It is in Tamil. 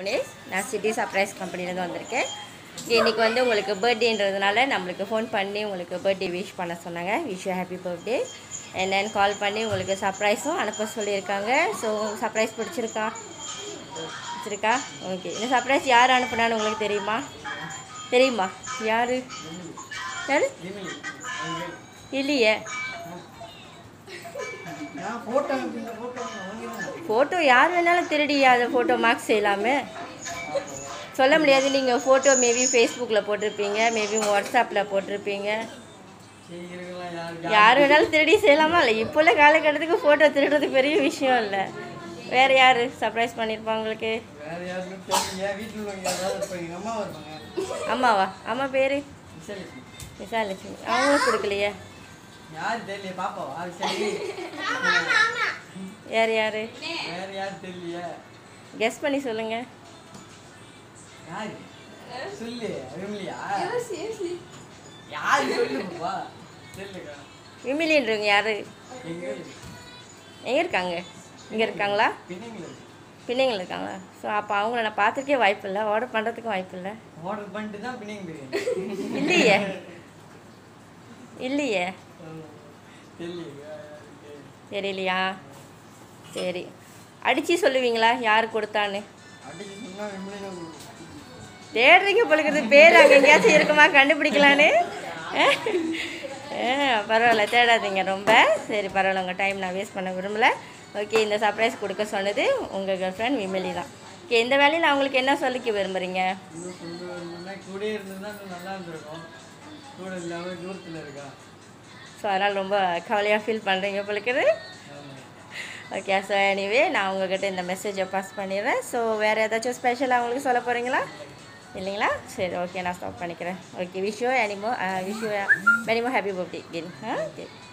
முனேஷ் நான் சிட்டி சர்ப்ரைஸ் கம்பெனிலேருந்து வந்திருக்கேன் இன்னைக்கு வந்து உங்களுக்கு பர்த்டேன்றதுனால நம்மளுக்கு ஃபோன் பண்ணி உங்களுக்கு பர்த்டே விஷ் பண்ண சொன்னாங்க விஷ் யூ ஹாப்பி பர்த்டே என்னன்னு கால் பண்ணி உங்களுக்கு சர்ப்ரைஸும் அனுப்ப சொல்லியிருக்காங்க ஸோ சர்ப்ரைஸ் பிடிச்சிருக்கா பிடிச்சிருக்கா ஓகே இந்த சர்ப்ரைஸ் யார் அனுப்புனான்னு உங்களுக்கு தெரியுமா தெரியுமா யார் யார் இல்லையே ஃபோட்டோ யார் வேணாலும் திருடி அதை ஃபோட்டோ மார்க் செய்யலாமே சொல்ல முடியாது நீங்கள் ஃபோட்டோ மேபி ஃபேஸ்புக்கில் போட்டிருப்பீங்க மேபி வாட்ஸ்அப்பில் போட்டிருப்பீங்க யார் வேணாலும் திருடி செய்யலாமா இல்லை இப்போ உள்ள காலகட்டத்துக்கு ஃபோட்டோ திருடுறது பெரிய விஷயம் இல்லை வேறு யார் சர்ப்ரைஸ் பண்ணியிருப்பா உங்களுக்கு வேற யாருக்கும் தெரியல வீட்டில் உள்ளவங்க யாராவது இருப்பாங்க எங்கள் அம்மா வருவாங்க அம்மாவா அம்மா பேர் விசாலிச்சு விசாலட்சுமி அவங்களுக்கு கொடுக்கலையே யார் தெரியல பாப்பாவா சரி யார் யார் வேற யார் தெரியலையே கெஸ் பண்ணி சொல்லுங்கள் யாரு சொல்லு விமலியா யாரு சொல்லு பாப்பா தெரியலக்கா விமிலின்றவங்க யார் எங்க எங்கே இருக்காங்க இங்கே இருக்காங்களா பின்னைங்கள பிள்ளைங்கள் இருக்காங்களா ஸோ அப்போ அவங்கள நான் பார்த்துருக்கே வாய்ப்பு இல்லை ஆர்டர் பண்ணுறதுக்கும் வாய்ப்பு இல்லை ஆர்டர் பண்ணிட்டு தான் பின்னைங்க பிரியாணி இல்லையே இல்லையே தெரியலையா தெரியலையா சரி அடித்து சொல்லுவீங்களா யார் கொடுத்தான்னு அடிச்சு சொன்னா விமலி தான் கொடுக்கும். தேடுறீங்க பொழுது பேர் அங்கே எங்கேயாச்சும் இருக்குமா கண்டுபிடிக்கலான்னு ஆ பரவாயில்ல தேடாதீங்க ரொம்ப சரி பரவாயில்ல உங்கள் டைம் நான் வேஸ்ட் பண்ண விரும்பல ஓகே இந்த சர்ப்ரைஸ் கொடுக்க சொன்னது உங்கள் கேர்ள் ஃப்ரெண்ட் விமலி தான் ஓகே இந்த வேலையில் அவங்களுக்கு என்ன சொல்லிக்க விரும்புகிறீங்க இன்னும் கொண்டு வரணும்னா கூட இருந்திருந்தா இன்னும் நல்லா இருந்திருக்கும் கூட இல்லாமல் தூரத்தில் இருக்கா ஸோ அதனால் ரொம்ப கவலையாக ஃபீல் பண்ணுறீங்க பொழுது ஆமா. ஓகே ஸோ எனிவே நான் உங்ககிட்ட இந்த மெசேஜை பாஸ் பண்ணிடுறேன் ஸோ வேறு ஏதாச்சும் ஸ்பெஷலாக உங்களுக்கு சொல்ல போகிறீங்களா இல்லைங்களா சரி ஓகே நான் ஸ்டாப் பண்ணிக்கிறேன் okay wish you many more wish you many more happy birthday கின் ஓகே